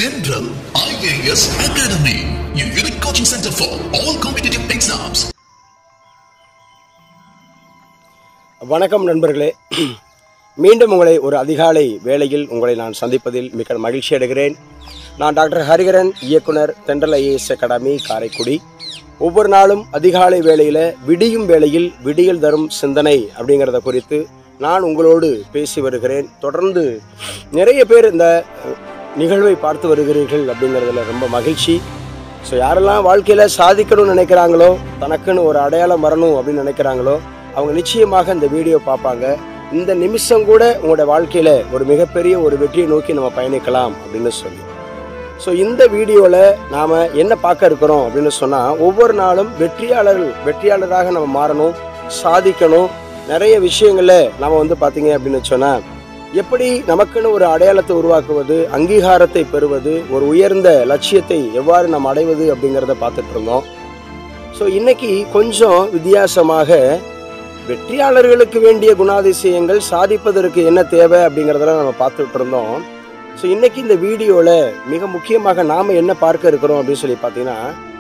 Central IAS Academy, your unique coaching center for all competitive exams. வணக்கம் நண்பர்களே மீண்டும் உங்களை ஒரு அதிகாலை வேளையில் உங்களை நான் சந்திப்பதில் மிக மகிழ்ச்சி அடைகிறேன் நான் டாக்டர் ஹரிகரன் இயக்குனர் தென்றல் ஐஏஎஸ் அகாடமி காரைக்குடி ஒவ்வொரு நாளும் அதிகாலை வேளையில் விடியும் வேளையில் விடியல் தரும் சிந்தனை அப்படிங்கிறத குறித்து நான் உங்களோடு பேசி வருகிறேன் தொடர்ந்து நிறைய பேர் இந்த அஹ், நிகழ்வை பார்த்து வருகிறீர்கள் அப்படிங்கிறதுல ரொம்ப மகிழ்ச்சி ஸோ யாரெல்லாம் வாழ்க்கையில் சாதிக்கணும்னு நினைக்கிறாங்களோ தனக்குன்னு ஒரு அடையாளம் வரணும் அப்படின்னு நினைக்கிறாங்களோ அவங்க நிச்சயமாக இந்த வீடியோ பார்ப்பாங்க இந்த நிமிஷம் கூட உங்களோட வாழ்க்கையில் ஒரு மிகப்பெரிய ஒரு வெற்றியை நோக்கி நம்ம பயணிக்கலாம் அப்படின்னு சொல்லி ஸோ இந்த வீடியோவில் நாம் என்ன பார்க்க இருக்கிறோம் அப்படின்னு சொன்னால் ஒவ்வொரு நாளும் வெற்றியாளர்கள் வெற்றியாளராக நம்ம மாறணும் சாதிக்கணும் நிறைய விஷயங்களில் நாம் வந்து பார்த்தீங்க அப்படின்னு சொன்னால் எப்படி நமக்குன்னு ஒரு அடையாளத்தை உருவாக்குவது அங்கீகாரத்தை பெறுவது ஒரு உயர்ந்த லட்சியத்தை எவ்வாறு நாம் அடைவது அப்படிங்கிறத பார்த்துட்டு இருந்தோம் ஸோ இன்னைக்கு கொஞ்சம் வித்தியாசமாக வெற்றியாளர்களுக்கு வேண்டிய குணாதிசயங்கள் சாதிப்பதற்கு என்ன தேவை அப்படிங்கிறதெல்லாம் நம்ம பார்த்துட்டு இருந்தோம் ஸோ இன்னைக்கு இந்த வீடியோவில் மிக முக்கியமாக நாம் என்ன பார்க்க இருக்கிறோம் அப்படின்னு சொல்லி பார்த்தீங்கன்னா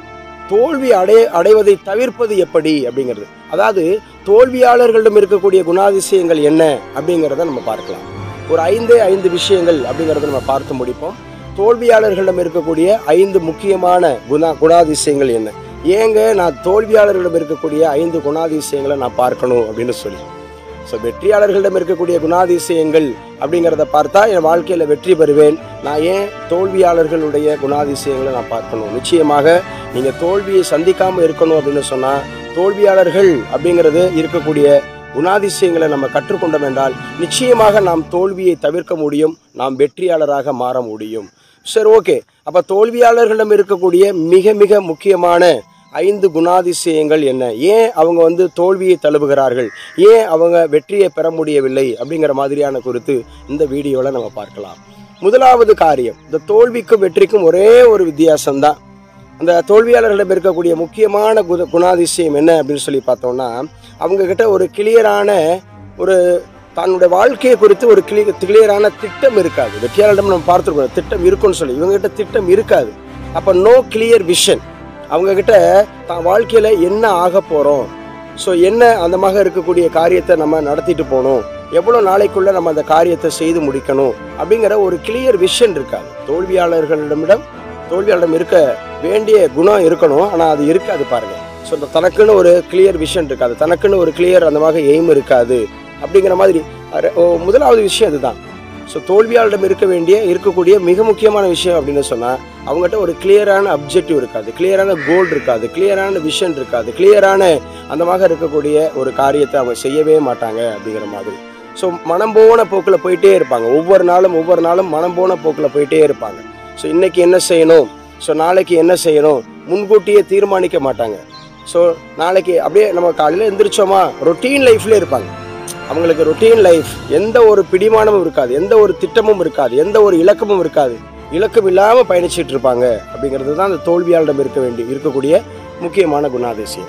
தோல்வி அடைய அடைவதை தவிர்ப்பது எப்படி அப்படிங்கிறது அதாவது தோல்வியாளர்களிடம் இருக்கக்கூடிய குணாதிசயங்கள் என்ன அப்படிங்கிறத நம்ம பார்க்கலாம் ஒரு ஐந்தே ஐந்து விஷயங்கள் அப்படிங்கிறத நம்ம பார்த்து முடிப்போம் தோல்வியாளர்களிடம் இருக்கக்கூடிய ஐந்து முக்கியமான குணா குணாதிசயங்கள் என்ன ஏங்க நான் தோல்வியாளர்களிடம் இருக்கக்கூடிய ஐந்து குணாதிசயங்களை நான் பார்க்கணும் அப்படின்னு சொல்லி ஸோ வெற்றியாளர்களிடம் இருக்கக்கூடிய குணாதிசயங்கள் அப்படிங்கிறத பார்த்தா என் வாழ்க்கையில் வெற்றி பெறுவேன் நான் ஏன் தோல்வியாளர்களுடைய குணாதிசயங்களை நான் பார்க்கணும் நிச்சயமாக நீங்கள் தோல்வியை சந்திக்காமல் இருக்கணும் அப்படின்னு சொன்னால் தோல்வியாளர்கள் அப்படிங்கிறது இருக்கக்கூடிய குணாதிசயங்களை நம்ம கற்றுக்கொண்டோம் என்றால் நிச்சயமாக நாம் தோல்வியை தவிர்க்க முடியும் நாம் வெற்றியாளராக மாற முடியும் சரி ஓகே அப்போ தோல்வியாளர்களிடம் இருக்கக்கூடிய மிக மிக முக்கியமான ஐந்து குணாதிசயங்கள் என்ன ஏன் அவங்க வந்து தோல்வியை தழுவுகிறார்கள் ஏன் அவங்க வெற்றியை பெற முடியவில்லை அப்படிங்கிற மாதிரியான குறித்து இந்த வீடியோவில் நம்ம பார்க்கலாம் முதலாவது காரியம் இந்த தோல்விக்கும் வெற்றிக்கும் ஒரே ஒரு வித்தியாசம்தான் அந்த தோல்வியாளர்களிடம் இருக்கக்கூடிய முக்கியமான குண குணாதிசயம் என்ன அப்படின்னு சொல்லி பார்த்தோம்னா அவங்க கிட்ட ஒரு கிளியரான ஒரு தன்னுடைய வாழ்க்கையை குறித்து ஒரு கிளி கிளியரான திட்டம் இருக்காது வெற்றியாளரிடம் நம்ம பார்த்துருக்கோம் திட்டம் இருக்குன்னு சொல்லி இவங்க கிட்ட திட்டம் இருக்காது அப்போ நோ கிளியர் விஷன் அவங்க கிட்ட தான் வாழ்க்கையில என்ன ஆக போறோம் ஸோ என்ன அந்த மாதிரி இருக்கக்கூடிய காரியத்தை நம்ம நடத்திட்டு போகணும் எவ்வளோ நாளைக்குள்ள நம்ம அந்த காரியத்தை செய்து முடிக்கணும் அப்படிங்கிற ஒரு கிளியர் விஷன் இருக்காது தோல்வியாளர்களிடமிடம் தோல்வியாளரிடம் இருக்க வேண்டிய குணம் இருக்கணும் ஆனால் அது இருக்காது பாருங்க ஸோ தனக்குன்னு ஒரு கிளியர் விஷன் இருக்காது தனக்குன்னு ஒரு கிளியர் அந்த மாதிரி எய்ம் இருக்காது அப்படிங்கிற மாதிரி அர- ஓ, முதலாவது விஷயம் அதுதான் ஸோ தோல்வியாளரிடம் இருக்க வேண்டிய இருக்கக்கூடிய மிக முக்கியமான விஷயம் அப்படின்னு சொன்னால் அவங்ககிட்ட ஒரு கிளியரான அப்ஜெக்டிவ் இருக்காது கிளியரான கோல் இருக்காது கிளியரான விஷன் இருக்காது கிளியரான அந்த மாதிரி இருக்கக்கூடிய ஒரு காரியத்தை அவங்க செய்யவே மாட்டாங்க அப்படிங்கிற மாதிரி ஸோ மனம் போன போக்கில் போயிட்டே இருப்பாங்க ஒவ்வொரு நாளும் ஒவ்வொரு நாளும் மனம் போன போக்கில் போயிட்டே இருப்பாங்க ஸோ இன்னைக்கு என்ன செய்யணும் ஸோ நாளைக்கு என்ன செய்யணும் முன்கூட்டியே தீர்மானிக்க மாட்டாங்க ஸோ நாளைக்கு அப்படியே நம்ம காலையில் எந்திரிச்சோமா ரொட்டீன் லைஃப்ல இருப்பாங்க அவங்களுக்கு ரொட்டீன் லைஃப் எந்த ஒரு பிடிமானமும் இருக்காது எந்த ஒரு திட்டமும் இருக்காது எந்த ஒரு இலக்கமும் இருக்காது இலக்கம் இல்லாமல் பயணிச்சிட்டு இருப்பாங்க அப்படிங்கிறது தான் அந்த தோல்வியாளரிடம் இருக்க வேண்டிய இருக்கக்கூடிய முக்கியமான குணாதிசயம்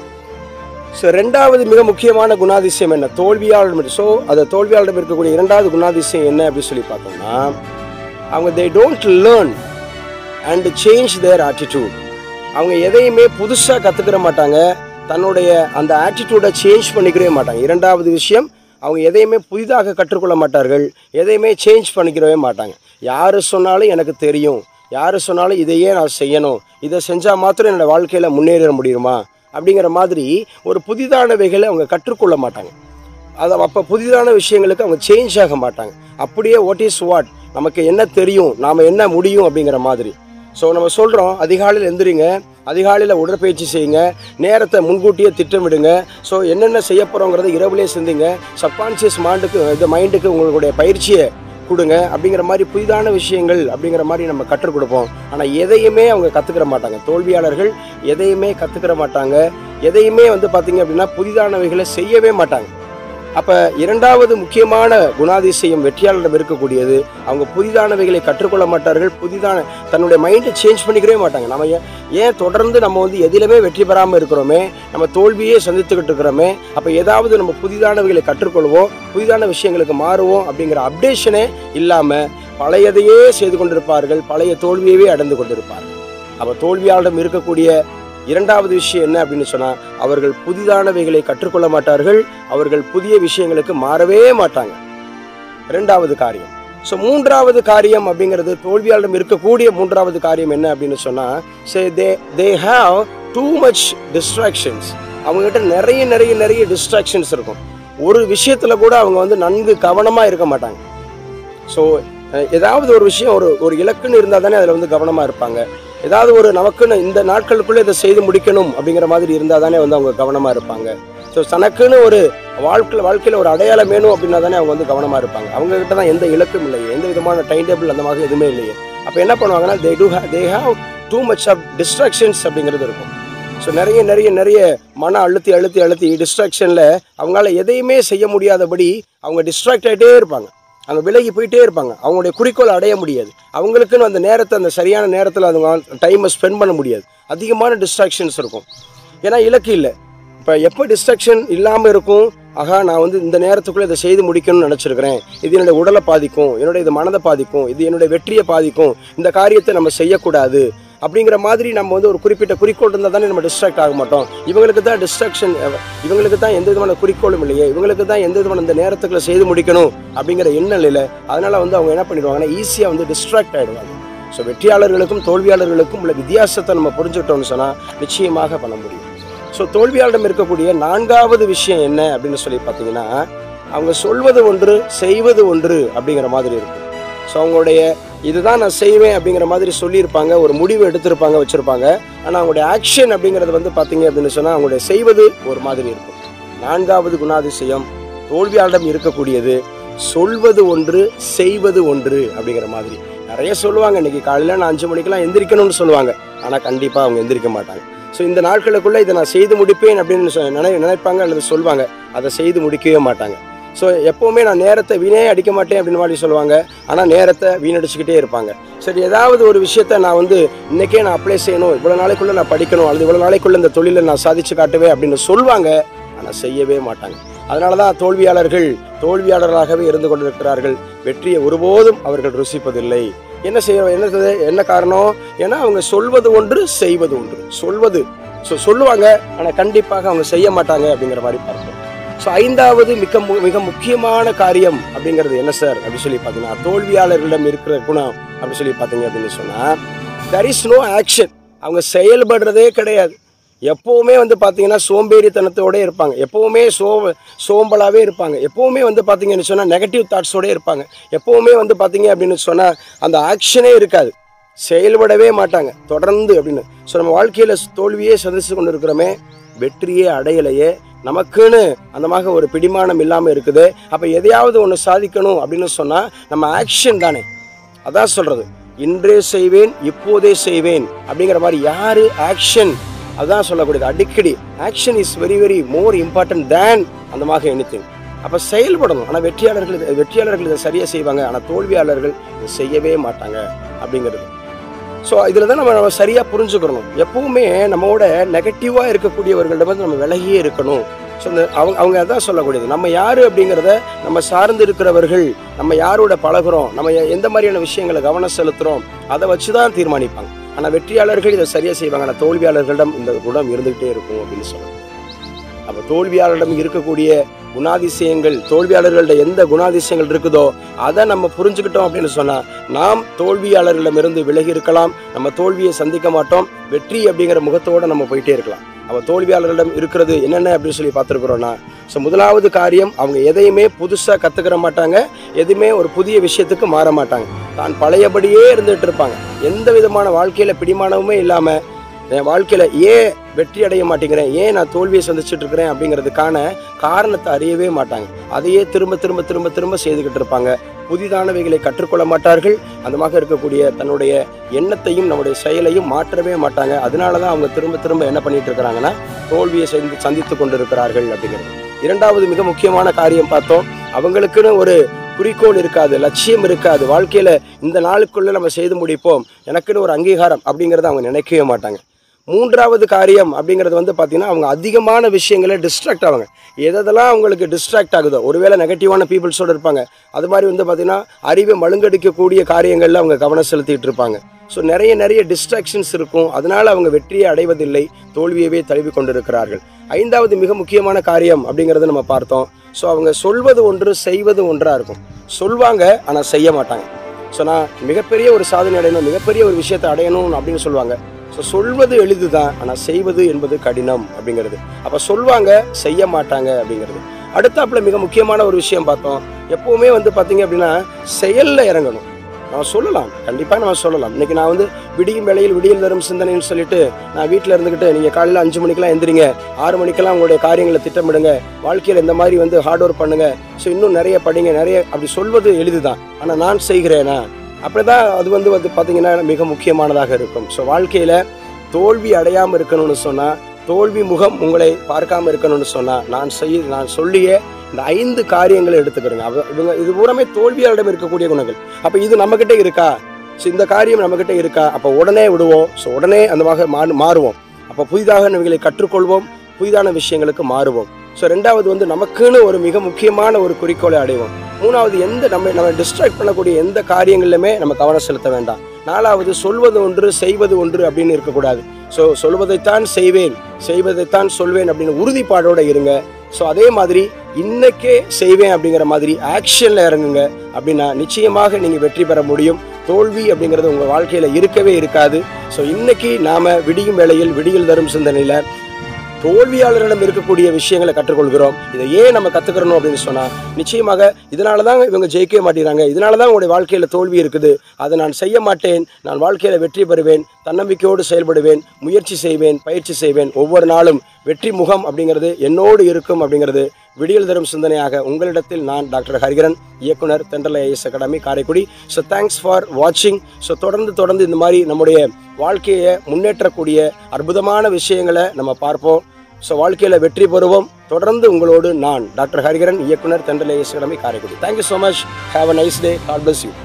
ஸோ ரெண்டாவது மிக முக்கியமான குணாதிசயம் என்ன தோல்வியாளர் ஸோ அந்த தோல்வியாளரிடம் இருக்கக்கூடிய இரண்டாவது குணாதிசயம் என்ன அப்படின்னு சொல்லி பார்த்தோம்னா அவங்க they don't learn and change their attitude அவங்க எதையுமே புதுசாக கற்றுக்கிற மாட்டாங்க தன்னுடைய அந்த ஆட்டிடியூடை சேஞ்ச் பண்ணிக்கவே மாட்டாங்க இரண்டாவது விஷயம் அவங்க எதையுமே புதிதாக கற்றுக்கொள்ள மாட்டார்கள் எதையுமே சேஞ்ச் பண்ணிக்கிறவே மாட்டாங்க யார் சொன்னாலும் எனக்கு தெரியும் யார் சொன்னாலும் இதையே நான் செய்யணும் இதை செஞ்சால் மாத்திரம் என்னோட வாழ்க்கையில் முன்னேற முடியுமா அப்படிங்கிற மாதிரி ஒரு புதிதானவைகளை அவங்க கற்றுக்கொள்ள மாட்டாங்க அதை அப்போ புதிதான விஷயங்களுக்கு அவங்க சேஞ்ச் ஆக மாட்டாங்க அப்படியே வாட் இஸ் வாட் நமக்கு என்ன தெரியும் நாம் என்ன முடியும் அப்படிங்கிற மாதிரி ஸோ நம்ம சொல்கிறோம் அதிகாலையில் எந்திரிங்க அதிகாலையில் உடற்பயிற்சி செய்யுங்க நேரத்தை முன்கூட்டியே திட்டமிடுங்க ஸோ என்னென்ன செய்ய போகிறோங்கிறத இரவுலேயே சிந்திங்க சப்கான்சியஸ் மைண்டுக்கு இந்த மைண்டுக்கு உங்களுடைய பயிற்சியை கொடுங்க அப்படிங்கிற மாதிரி புதிதான விஷயங்கள் அப்படிங்கிற மாதிரி நம்ம கற்றுக் கொடுப்போம் ஆனால் எதையுமே அவங்க கற்றுக்கிற மாட்டாங்க தோல்வியாளர்கள் எதையுமே கற்றுக்கிற மாட்டாங்க எதையுமே வந்து பார்த்தீங்க அப்படின்னா புதிதானவைகளை செய்யவே மாட்டாங்க அப்போ இரண்டாவது முக்கியமான குணாதிசயம் வெற்றியாளரிடம் இருக்கக்கூடியது அவங்க புதிதானவைகளை கற்றுக்கொள்ள மாட்டார்கள் புதிதான தன்னுடைய மைண்டை சேஞ்ச் பண்ணிக்கவே மாட்டாங்க நம்ம ஏன் ஏன் தொடர்ந்து நம்ம வந்து எதிலுமே வெற்றி பெறாமல் இருக்கிறோமே நம்ம தோல்வியே சந்தித்துக்கிட்டு இருக்கிறோமே அப்போ ஏதாவது நம்ம புதிதானவைகளை கற்றுக்கொள்வோம் புதிதான விஷயங்களுக்கு மாறுவோம் அப்படிங்கிற அப்டேஷனே இல்லாமல் பழையதையே செய்து கொண்டிருப்பார்கள் பழைய தோல்வியவே அடைந்து கொண்டிருப்பார்கள் அப்ப தோல்வியாளரிடம் இருக்கக்கூடிய இரண்டாவது விஷயம் என்ன அப்படின்னு சொன்னா அவர்கள் புதிதானவைகளை கற்றுக்கொள்ள மாட்டார்கள் அவர்கள் புதிய விஷயங்களுக்கு மாறவே மாட்டாங்க இரண்டாவது காரியம் ஸோ மூன்றாவது காரியம் அப்படிங்கிறது தோல்வியாளரிடம் இருக்கக்கூடிய மூன்றாவது காரியம் என்ன அப்படின்னு சொன்னா say they they have too much distractions அவங்ககிட்ட நிறைய நிறைய நிறைய டிஸ்ட்ராக்ஷன்ஸ் இருக்கும் ஒரு விஷயத்துல கூட அவங்க வந்து நன்கு கவனமா இருக்க மாட்டாங்க ஸோ ஏதாவது ஒரு விஷயம் ஒரு ஒரு இலக்குன்னு இருந்தால் தானே அதில் வந்து கவனமாக இருப்பாங்க ஏதாவது ஒரு நமக்குன்னு இந்த நாட்களுக்குள்ளே இதை செய்து முடிக்கணும் அப்படிங்கிற மாதிரி இருந்தால் தானே வந்து அவங்க கவனமாக இருப்பாங்க ஸோ தனக்குன்னு ஒரு வாழ்க்கையில் வாழ்க்கையில் ஒரு அடையாளம் வேணும் அப்படின்னா தானே அவங்க வந்து கவனமாக இருப்பாங்க அவங்க கிட்ட தான் எந்த இலக்கும் இல்லையே எந்த விதமான டைம் டேபிள் அந்த மாதிரி எதுவுமே இல்லையே அப்போ என்ன பண்ணுவாங்கன்னா they do they have too much of distractions அப்படிங்கிறது இருக்கும் ஸோ நிறைய நிறைய நிறைய மன அழுத்தி அழுத்தி அழுத்தி டிஸ்ட்ராக்ஷனில் அவங்களால எதையுமே செய்ய முடியாதபடி அவங்க டிஸ்ட்ராக்ட் ஆகிட்டே இருப்பாங்க அவங்க விலகி போயிட்டே இருப்பாங்க அவங்களுடைய குறிக்கோள் அடைய முடியாது அவங்களுக்குன்னு அந்த நேரத்தை அந்த சரியான நேரத்தில் அவங்க டைமை ஸ்பெண்ட் பண்ண முடியாது அதிகமான டிஸ்ட்ராக்ஷன்ஸ் இருக்கும் ஏன்னா இலக்கு இல்லை இப்போ எப்போ டிஸ்ட்ராக்ஷன் இல்லாமல் இருக்கும் ஆகா நான் வந்து இந்த நேரத்துக்குள்ளே இதை செய்து முடிக்கணும்னு நினச்சிருக்கிறேன் இது என்னுடைய உடலை பாதிக்கும் என்னுடைய இது மனதை பாதிக்கும் இது என்னுடைய வெற்றியை பாதிக்கும் இந்த காரியத்தை நம்ம செய்யக்கூடாது அப்படிங்கிற மாதிரி நம்ம வந்து ஒரு குறிப்பிட்ட குறிக்கோள் இருந்தால் தானே நம்ம டிஸ்ட்ராக்ட் ஆக மாட்டோம் இவங்களுக்கு தான் டிஸ்ட்ராக்ஷன் இவங்களுக்கு தான் எந்த விதமான குறிக்கோளும் இல்லையே இவங்களுக்கு தான் எந்த விதமான இந்த நேரத்துக்குள்ள செய்து முடிக்கணும் அப்படிங்கிற எண்ணம் இல்லை அதனால வந்து அவங்க என்ன பண்ணிடுவாங்கன்னா ஈஸியாக வந்து டிஸ்ட்ராக்ட் ஆகிடுவாங்க ஸோ வெற்றியாளர்களுக்கும் தோல்வியாளர்களுக்கும் உள்ள வித்தியாசத்தை நம்ம புரிஞ்சுக்கிட்டோம்னு சொன்னால் நிச்சயமாக பண்ண முடியும் ஸோ தோல்வியாளரிடம் இருக்கக்கூடிய நான்காவது விஷயம் என்ன அப்படின்னு சொல்லி பார்த்தீங்கன்னா அவங்க சொல்வது ஒன்று செய்வது ஒன்று அப்படிங்கிற மாதிரி இருக்கும் ஸோ அவங்களுடைய இதுதான் நான் செய்வேன் அப்படிங்கிற மாதிரி சொல்லியிருப்பாங்க ஒரு முடிவு எடுத்திருப்பாங்க வச்சுருப்பாங்க ஆனால் அவங்களுடைய ஆக்ஷன் அப்படிங்கிறது வந்து பார்த்தீங்க அப்படின்னு சொன்னால் அவங்களுடைய செய்வது ஒரு மாதிரி இருக்கும் நான்காவது குணாதிசயம் தோல்வியாளரிடம் இருக்கக்கூடியது சொல்வது ஒன்று செய்வது ஒன்று அப்படிங்கிற மாதிரி நிறைய சொல்லுவாங்க இன்னைக்கு காலையில் நான் அஞ்சு மணிக்கெல்லாம் எந்திரிக்கணும்னு சொல்லுவாங்க ஆனால் கண்டிப்பாக அவங்க எந்திரிக்க மாட்டாங்க ஸோ இந்த நாட்களுக்குள்ளே இதை நான் செய்து முடிப்பேன் அப்படின்னு சொ- நினை நினைப்பாங்க அல்லது சொல்லுவாங்க அதை செய்து முடிக்கவே மாட்டாங்க ஸோ எப்போவுமே நான் நேரத்தை வீணே அடிக்க மாட்டேன் அப்படின்னு மாதிரி சொல்லுவாங்க ஆனால் நேரத்தை வீணடிச்சுக்கிட்டே இருப்பாங்க சரி ஏதாவது ஒரு விஷயத்த நான் வந்து இன்னைக்கே நான் அப்ளை செய்யணும் இவ்வளோ நாளைக்குள்ளே நான் படிக்கணும் அல்லது இவ்வளோ நாளைக்குள்ளே இந்த தொழிலை நான் சாதிச்சு காட்டுவேன் அப்படின்னு சொல்லுவாங்க ஆனால் செய்யவே மாட்டாங்க அதனால தான் தோல்வியாளர்கள் தோல்வியாளர்களாகவே இருந்து கொண்டிருக்கிறார்கள் வெற்றியை ஒருபோதும் அவர்கள் ருசிப்பதில்லை என்ன செய்ய என்ன என்ன காரணம் ஏன்னா அவங்க சொல்வது ஒன்று செய்வது ஒன்று சொல்வது ஸோ சொல்லுவாங்க ஆனால் கண்டிப்பாக அவங்க செய்ய மாட்டாங்க அப்படிங்கிற மாதிரி பார்ப்போம் ஸோ ஐந்தாவது மிக மு- மிக முக்கியமான காரியம் அப்படிங்கிறது என்ன சார் அப்படின்னு சொல்லி பார்த்தீங்கன்னா தோல்வியாளர்களிடம் இருக்கிற குணம் அப்படின்னு சொல்லி பார்த்தீங்க அப்படின்னு சொன்னால் there இஸ் நோ ஆக்ஷன் அவங்க செயல்படுறதே கிடையாது எப்போவுமே வந்து பார்த்தீங்கன்னா சோம்பேறித்தனத்தோட இருப்பாங்க எப்போவுமே சோ சோம்பலாகவே இருப்பாங்க எப்போவுமே வந்து பார்த்தீங்கன்னு சொன்னால் நெகட்டிவ் தாட்ஸோட இருப்பாங்க எப்போவுமே வந்து பார்த்தீங்க அப்படின்னு சொன்னால் அந்த ஆக்ஷனே இருக்காது செயல்படவே மாட்டாங்க தொடர்ந்து அப்படின்னு ஸோ நம்ம வாழ்க்கையில் தோல்வியே சந்திச்சு கொண்டு இருக்கிறோமே வெற்றியே அடையலையே நமக்குன்னு அந்த மாதிரி ஒரு பிடிமானம் இல்லாமல் இருக்குது அப்போ எதையாவது ஒன்று சாதிக்கணும் அப்படின்னு சொன்னால் நம்ம ஆக்ஷன் தானே அதான் சொல்றது இன்றே செய்வேன் இப்போதே செய்வேன் அப்படிங்கிற மாதிரி யாரு ஆக்ஷன் அதான் சொல்லக்கூடியது அடிக்கடி action is very very more important than அந்த மாதிரி எனிதிங் அப்போ செயல்படணும் ஆனால் வெற்றியாளர்கள் இதை- வெற்றியாளர்கள் இதை சரியாக செய்வாங்க ஆனால் தோல்வியாளர்கள் இதை செய்யவே மாட்டாங்க அப்படிங்கிறது ஸோ இதில் தான் நம்ம நம்ம சரியாக புரிஞ்சுக்கிறணும் எப்பவுமே நம்மோட நெகட்டிவாக இருக்கக்கூடியவர்களிடம் வந்து நம்ம விலகியே இருக்கணும் ஸோ இந்த அவங்க அவங்க அதான் சொல்லக்கூடியது நம்ம யார் அப்படிங்கிறத நம்ம சார்ந்து இருக்கிறவர்கள் நம்ம யாரோட பழகுறோம் நம்ம எ- எந்த மாதிரியான விஷயங்களை கவனம் செலுத்துகிறோம் அதை வச்சு தான் தீர்மானிப்பாங்க ஆனால் வெற்றியாளர்கள் இதை சரியாக செய்வாங்க ஆனால் தோல்வியாளர்களிடம் இந்த குணம் இருந்துகிட்டே இருக்கும் அப்படின்னு சொல்லணும் அப்போ தோல்வியாளரிடம் இருக்கக்கூடிய குணாதிசயங்கள் தோல்வியாளர்கள்ட்ட எந்த குணாதிசயங்கள் இருக்குதோ அதை நம்ம புரிஞ்சுக்கிட்டோம் அப்படின்னு சொன்னா நாம் தோல்வியாளர்களிடமிருந்து விலகி இருக்கலாம் நம்ம தோல்வியை சந்திக்க மாட்டோம் வெற்றி அப்படிங்கிற முகத்தோட நம்ம போயிட்டே இருக்கலாம் அப்போ தோல்வியாளர்களிடம் இருக்கிறது என்னென்ன அப்படின்னு சொல்லி பார்த்துருக்குறோன்னா ஸோ முதலாவது காரியம் அவங்க எதையுமே புதுசாக கற்றுக்கிற மாட்டாங்க எதுவுமே ஒரு புதிய விஷயத்துக்கு மாற மாட்டாங்க தான் பழையபடியே இருந்துகிட்டு இருப்பாங்க எந்த விதமான வாழ்க்கையில் பிடிமானமுமே இல்லாமல் என் வாழ்க்கையில் ஏன் வெற்றி அடைய மாட்டேங்கிறேன் ஏன் நான் தோல்வியை சந்திச்சுட்டு இருக்கிறேன் அப்படிங்கிறதுக்கான காரணத்தை அறியவே மாட்டாங்க அதையே திரும்ப திரும்ப திரும்ப திரும்ப செய்துக்கிட்டு இருப்பாங்க புதிதானவைகளை கற்றுக்கொள்ள மாட்டார்கள் அந்த மாதிரி இருக்கக்கூடிய தன்னுடைய எண்ணத்தையும் நம்முடைய செயலையும் மாற்றவே மாட்டாங்க அதனால தான் அவங்க திரும்ப திரும்ப என்ன பண்ணிட்டு இருக்கிறாங்கன்னா தோல்வியை சந்தி சந்தித்து கொண்டிருக்கிறார்கள் அப்படிங்கிறது இரண்டாவது மிக முக்கியமான காரியம் பார்த்தோம் அவங்களுக்குன்னு ஒரு குறிக்கோள் இருக்காது லட்சியம் இருக்காது வாழ்க்கையில இந்த நாளுக்குள்ள நம்ம செய்து முடிப்போம் எனக்குன்னு ஒரு அங்கீகாரம் அப்படிங்கிறத அவங்க நினைக்கவே மாட்டாங்க மூன்றாவது காரியம் அப்படிங்கிறது வந்து பார்த்தீங்கன்னா அவங்க அதிகமான விஷயங்களை டிஸ்ட்ராக்ட் ஆவாங்க எதெல்லாம் அவங்களுக்கு டிஸ்ட்ராக்ட் ஆகுதோ ஒருவேளை நெகட்டிவான பீப்புள்ஸோடு இருப்பாங்க அது மாதிரி வந்து பார்த்தீங்கன்னா அறிவை மழுங்கடிக்கக்கூடிய காரியங்களில் அவங்க கவனம் செலுத்திட்டு இருப்பாங்க ஸோ நிறைய நிறைய டிஸ்ட்ராக்ஷன்ஸ் இருக்கும் அதனால அவங்க வெற்றியை அடைவதில்லை தோல்வியவே தழுவி கொண்டிருக்கிறார்கள் ஐந்தாவது மிக முக்கியமான காரியம் அப்படிங்கிறத நம்ம பார்த்தோம் ஸோ அவங்க சொல்வது ஒன்று செய்வது ஒன்றாக இருக்கும் சொல்வாங்க ஆனால் செய்ய மாட்டாங்க ஸோ நான் மிகப்பெரிய ஒரு சாதனை அடையணும் மிகப்பெரிய ஒரு விஷயத்தை அடையணும் அப்படின்னு சொல்லுவாங்க ஸோ சொல்வது எளிது தான் ஆனால் செய்வது என்பது கடினம் அப்படிங்கிறது அப்போ சொல்வாங்க செய்ய மாட்டாங்க அப்படிங்கிறது அடுத்தாப்புல மிக முக்கியமான ஒரு விஷயம் பார்த்தோம் எப்பவுமே வந்து பார்த்தீங்க அப்படின்னா செயலில் இறங்கணும் நம்ம சொல்லலாம் கண்டிப்பாக நம்ம சொல்லலாம் இன்னைக்கு நான் வந்து விடியும் வேளையில் விடியல் தரும் சிந்தனைன்னு சொல்லிட்டு நான் வீட்டில் இருந்துக்கிட்டு நீங்கள் காலையில் அஞ்சு மணிக்கெல்லாம் எந்திரிங்க ஆறு மணிக்கெல்லாம் உங்களுடைய காரியங்களை திட்டமிடுங்க வாழ்க்கையில் இந்த மாதிரி வந்து ஹார்ட் ஒர்க் பண்ணுங்க ஸோ இன்னும் நிறைய படிங்க நிறைய அப்படி சொல்வது எளிதுதான் ஆனால் நான் செய்கிறேனா அப்படிதான் அது வந்து வந்து பார்த்தீங்கன்னா மிக முக்கியமானதாக இருக்கும் ஸோ வாழ்க்கையில் தோல்வி அடையாமல் இருக்கணும்னு சொன்னால் தோல்வி முகம் உங்களை பார்க்காம இருக்கணும்னு சொன்னால் நான் செய் நான் சொல்லிய இந்த ஐந்து காரியங்களை எடுத்துக்கிறேங்க அவ- இவங்க இது பூராமே தோல்வியாளரிடம் இருக்கக்கூடிய குணங்கள் அப்போ இது நம்மக்கிட்ட இருக்கா ஸோ இந்த காரியம் நம்மக்கிட்ட இருக்கா அப்போ உடனே விடுவோம் ஸோ உடனே அந்த மாதிரி மாறு மாறுவோம் அப்போ புதிதாக இவைகளை கற்றுக்கொள்வோம் புதிதான விஷயங்களுக்கு மாறுவோம் ஸோ ரெண்டாவது வந்து நமக்குன்னு ஒரு மிக முக்கியமான ஒரு குறிக்கோளை அடைவோம் மூணாவது எந்த நம்ம நம்ம டிஸ்ட்ராக்ட் பண்ணக்கூடிய எந்த காரியங்களிலுமே நம்ம கவனம் செலுத்த வேண்டாம் நாலாவது சொல்வது ஒன்று செய்வது ஒன்று அப்படின்னு இருக்கக்கூடாது ஸோ சொல்வதைத்தான் செய்வேன் செய்வதைத்தான் சொல்வேன் அப்படின்னு உறுதிப்பாடோட இருங்க ஸோ அதே மாதிரி இன்னைக்கே செய்வேன் அப்படிங்கிற மாதிரி ஆக்ஷனில் இறங்குங்க அப்படின்னா நிச்சயமாக நீங்கள் வெற்றி பெற முடியும் தோல்வி அப்படிங்கிறது உங்கள் வாழ்க்கையில் இருக்கவே இருக்காது ஸோ இன்னைக்கு நாம் விடியும் வேளையில் விடியல் தரும் சிந்தனையில் தோல்வியாளரிடம் இருக்கக்கூடிய விஷயங்களை கற்றுக்கொள்கிறோம் இதை ஏன் நம்ம கத்துக்கிறோம் அப்படின்னு சொன்னா நிச்சயமாக இதனால தான் இவங்க ஜெயிக்கவே மாட்டேங்கிறாங்க இதனால தான் உங்களுடைய வாழ்க்கையில தோல்வி இருக்குது அதை நான் செய்ய மாட்டேன் நான் வாழ்க்கையில வெற்றி பெறுவேன் தன்னம்பிக்கையோடு செயல்படுவேன் முயற்சி செய்வேன் பயிற்சி செய்வேன் ஒவ்வொரு நாளும் வெற்றி முகம் அப்படிங்கிறது என்னோடு இருக்கும் அப்படிங்கிறது விடியல் தரும் சிந்தனையாக உங்களிடத்தில் நான் டாக்டர் ஹரிகரன் இயக்குனர் Thendral IAS academy Karaikudi so thanks for வாட்சிங் ஸோ தொடர்ந்து தொடர்ந்து இந்த மாதிரி நம்முடைய வாழ்க்கையை முன்னேற்றக்கூடிய அற்புதமான விஷயங்களை நம்ம பார்ப்போம் ஸோ வாழ்க்கையில் வெற்றி பெறுவோம் தொடர்ந்து உங்களோடு நான் டாக்டர் ஹரிகரன் இயக்குனர் Thendral IAS academy Karaikudi thank you so much have a nice day God bless you